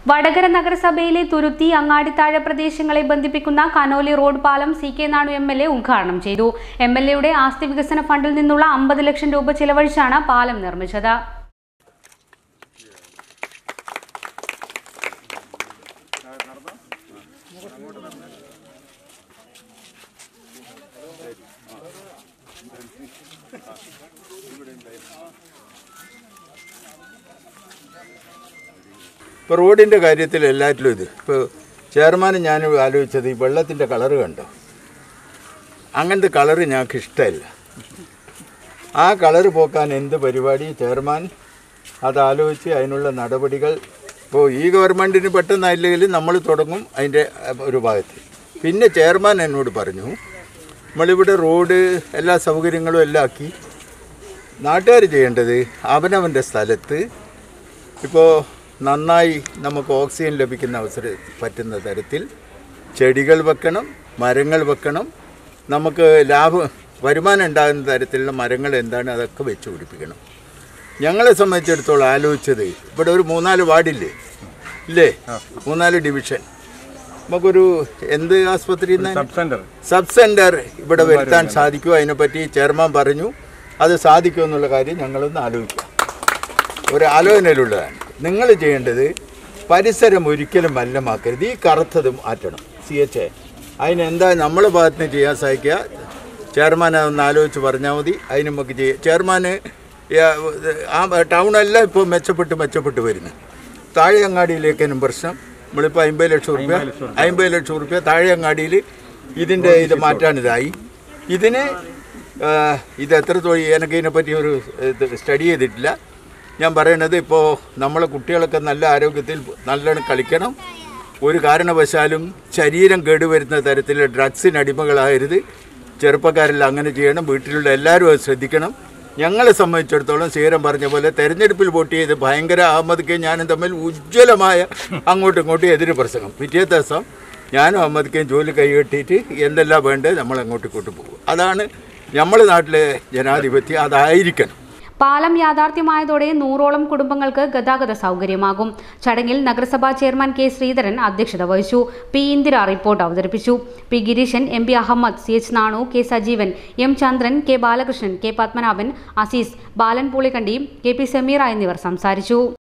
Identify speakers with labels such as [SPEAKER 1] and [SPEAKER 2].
[SPEAKER 1] വടകര നഗരസഭയിലെ തുരുത്തി അങ്ങാടിത്താഴ പ്രദേശങ്ങളെ ബന്ധിപ്പിക്കുന്ന കനോലി റോഡ് പാലം C K Nanu M L A ഉദ്ഘാടനം ചെയ്തു എം എൽ എയുടെ ആസ്തി വികസന ഫണ്ടിൽ നിന്നുള്ള അമ്പത് ലക്ഷം രൂപ ചിലവഴിച്ചാണ് പാലം നിർമ്മിച്ചത്
[SPEAKER 2] ഇപ്പോൾ റോഡിൻ്റെ കാര്യത്തിൽ എല്ലാറ്റിലും ഇത് ഇപ്പോൾ ചെയർമാനും ഞാൻ ആലോചിച്ചത് ഈ വെള്ളത്തിൻ്റെ കളറ് കണ്ടോ അങ്ങനത്തെ കളറ് ഞങ്ങൾക്ക് ഇഷ്ടമല്ല ആ കളറ് പോക്കാൻ എന്ത് പരിപാടി ചെയർമാൻ അത് ആലോചിച്ച് അതിനുള്ള നടപടികൾ ഇപ്പോൾ ഈ ഗവൺമെൻറ്റിന് പെട്ടെന്നായില്ലെങ്കിൽ നമ്മൾ തുടങ്ങും അതിൻ്റെ അഹ്, ഒരു ഭാഗത്ത് പിന്നെ ചെയർമാൻ എന്നോട് പറഞ്ഞു നമ്മളിവിടെ റോഡ് എല്ലാ സൗകര്യങ്ങളും എല്ലാം ആക്കി നാട്ടുകാർ ചെയ്യേണ്ടത് അവനവൻ്റെ സ്ഥലത്ത് ഇപ്പോൾ നന്നായി നമുക്ക് ഓക്സിജൻ ലഭിക്കുന്ന അവസരം പറ്റുന്ന തരത്തിൽ ചെടികൾ വെക്കണം മരങ്ങൾ വെക്കണം നമുക്ക് ലാഭം വരുമാനം ഉണ്ടാകുന്ന തരത്തിലുള്ള മരങ്ങൾ എന്താണ് അതൊക്കെ വെച്ച് പിടിപ്പിക്കണം ഞങ്ങളെ സംബന്ധിച്ചിടത്തോളം ആലോചിച്ചത് ഇവിടെ ഒരു മൂന്നാല് വാർഡില്ലേ ഇല്ലേ മൂന്നാല് ഡിവിഷൻ നമുക്കൊരു എന്ത് ആസ്പത്രി
[SPEAKER 3] സബ് സെന്റർ
[SPEAKER 2] സബ് സെൻറ്റർ ഇവിടെ വരുത്താൻ സാധിക്കുമോ അതിനെപ്പറ്റി ചെയർമാൻ പറഞ്ഞു അത് സാധിക്കുമോ എന്നുള്ള കാര്യം ഞങ്ങളൊന്ന് ആലോചിക്കാം ഒരു ആലോചനയിലുള്ളതാണ് നിങ്ങൾ ചെയ്യേണ്ടത് പരിസരം ഒരിക്കലും മലിനമാക്കരുത് ഈ കറുത്തത് മാറ്റണം സി എച്ച് എ അതിനെന്താ നമ്മളെ ഭാഗത്ത് നിന്ന് ചെയ്യാൻ സാധിക്കുക ചെയർമാൻ അതൊന്ന് ആലോചിച്ച് പറഞ്ഞാൽ മതി അതിന് നമുക്ക് ചെയ്യാം ചെയർമാന് ആ ടൗണെല്ലാം ഇപ്പോൾ മെച്ചപ്പെട്ട് മെച്ചപ്പെട്ട് വരുന്നു താഴെ അങ്ങാടിയിലേക്കാനും പ്രശ്നം നമ്മളിപ്പോൾ അമ്പത് ലക്ഷം റുപ്യ അമ്പത് ലക്ഷം റുപ്യ താഴെ അങ്ങാടിയിൽ ഇതിൻ്റെ ഇത് മാറ്റാനിതായി ഇതിന് ആ, ഇത് എത്ര തൊഴിൽ എനിക്ക് ഇതിനെപ്പറ്റി ഒരു ഇത് സ്റ്റഡി ചെയ്തിട്ടില്ല ഞാൻ പറയണത് ഇപ്പോൾ നമ്മളെ കുട്ടികളൊക്കെ നല്ല ആരോഗ്യത്തിൽ നല്ലോണം കളിക്കണം ഒരു കാരണവശാലും ശരീരം കേടുവരുന്ന തരത്തിലുള്ള ഡ്രഗ്സിന് അടിമകളാകരുത് ചെറുപ്പക്കാരെല്ലാം അങ്ങനെ ചെയ്യണം വീട്ടിലുള്ള എല്ലാവരും അത് ശ്രദ്ധിക്കണം ഞങ്ങളെ സംബന്ധിച്ചിടത്തോളം സീരം പറഞ്ഞ പോലെ തെരഞ്ഞെടുപ്പിൽ വോട്ട് ചെയ്ത് ഭയങ്കര അഹമ്മദ് കെ ഞാനും തമ്മിൽ ഉജ്ജ്വലമായ അങ്ങോട്ടും ഇങ്ങോട്ടും എതിര് പ്രസംഗം പിറ്റേ ദിവസം ഞാനും അഹമ്മദ് കെയും ജോലി കൈകെട്ടിയിട്ട് എന്തെല്ലാം വേണ്ടത് നമ്മൾ അങ്ങോട്ടും ഇങ്ങോട്ടും പോകും അതാണ് നമ്മുടെ നാട്ടിലെ ജനാധിപത്യം അതായിരിക്കണം
[SPEAKER 1] പാലം യാഥാർത്ഥ്യമായതോടെ നൂറോളം കുടുംബങ്ങൾക്ക് ഗതാഗത സൗകര്യമാകും ചടങ്ങിൽ നഗരസഭാ ചെയർമാൻ കെ ശ്രീധരൻ അധ്യക്ഷത വഹിച്ചു പി ഇന്ദിര റിപ്പോർട്ട് അവതരിപ്പിച്ചു P Gireeshan M P Ahammed C H Nanu K Sajeevan M Chandran K Balakrishnan K Padmanabhan Azeez Balan Poolikkandi K P Sameera എന്നിവർ സംസാരിച്ചു